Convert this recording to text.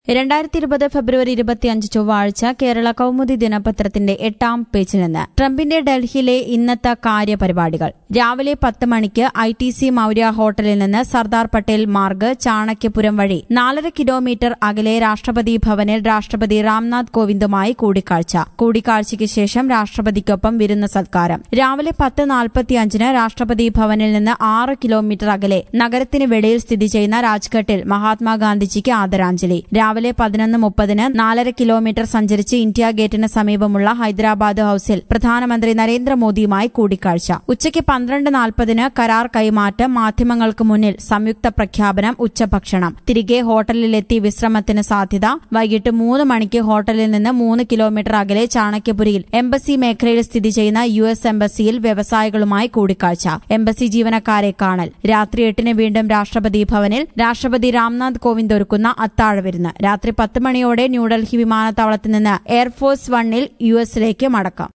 രണ്ടായിരത്തി ഇരുപത് ഫെബ്രുവരി ഇരുപത്തിയഞ്ച് ചൊവ്വാഴ്ച കേരള കൗമുദി ദിനപത്രത്തിന്റെ എട്ടാം പേജിൽ നിന്ന് ട്രംപിന്റെ ഡൽഹിയിലെ ഇന്നത്തെ കാര്യപരിപാടികൾ രാവിലെ പത്ത് മണിക്ക് ഐ ടി സി മൌര്യ ഹോട്ടലിൽ നിന്ന് സർദാർ പട്ടേൽ മാർഗ് ചാണക്യപുരം വഴി നാലര കിലോമീറ്റർ അകലെ രാഷ്ട്രപതി ഭവനിൽ രാഷ്ട്രപതി രാംനാഥ് കോവിന്ദുമായി കൂടിക്കാഴ്ച കൂടിക്കാഴ്ചയ്ക്ക് ശേഷം രാഷ്ട്രപതിക്കൊപ്പം വിരുന്ന സത്കാരം രാവിലെ പത്ത് നാൽപ്പത്തിയഞ്ചിന് രാഷ്ട്രപതി ഭവനിൽ നിന്ന് ആറ് കിലോമീറ്റർ അകലെ നഗരത്തിന് വെളിയിൽ സ്ഥിതി ചെയ്യുന്ന രാജ്ഘട്ടിൽ മഹാത്മാഗാന്ധിജിക്ക് ആദരാഞ്ജലി രാവിലെ പതിനൊന്ന് മുപ്പതിന് നാലര കിലോമീറ്റർ സഞ്ചരിച്ച് ഇന്ത്യ ഗേറ്റിന് സമീപമുള്ള ഹൈദരാബാദ് ഹൌസിൽ പ്രധാനമന്ത്രി നരേന്ദ്രമോദിയുമായി കൂടിക്കാഴ്ച ഉച്ചയ്ക്ക് പന്ത്രണ്ട് നാൽപ്പതിന് കരാർ കൈമാറ്റം മാധ്യമങ്ങൾക്ക് മുന്നിൽ സംയുക്ത പ്രഖ്യാപനം ഉച്ചഭക്ഷണം തിരികെ ഹോട്ടലിലെത്തി വിശ്രമത്തിന് സാധ്യത വൈകിട്ട് മൂന്ന് മണിക്ക് ഹോട്ടലിൽ നിന്ന് മൂന്ന് കിലോമീറ്റർ അകലെ ചാണക്യപുരിയിൽ എംബസി മേഖലയിൽ സ്ഥിതി ചെയ്യുന്ന യു എസ് എംബസിയിൽ വ്യവസായികളുമായി കൂടിക്കാഴ്ച എംബസി ജീവനക്കാരെ കാണൽ രാത്രി എട്ടിന് വീണ്ടും രാഷ്ട്രപതി ഭവനിൽ രാഷ്ട്രപതി രാംനാഥ് കോവിന്ദ് ഒരുക്കുന്ന അത്താഴവിരുന്ന് രാത്രി പത്ത് മണിയോടെ ന്യൂഡൽഹി വിമാനത്താവളത്തിൽ നിന്ന് എയർഫോഴ്സ് വണ്ണിൽ യു എസിലേക്ക് മടക്കം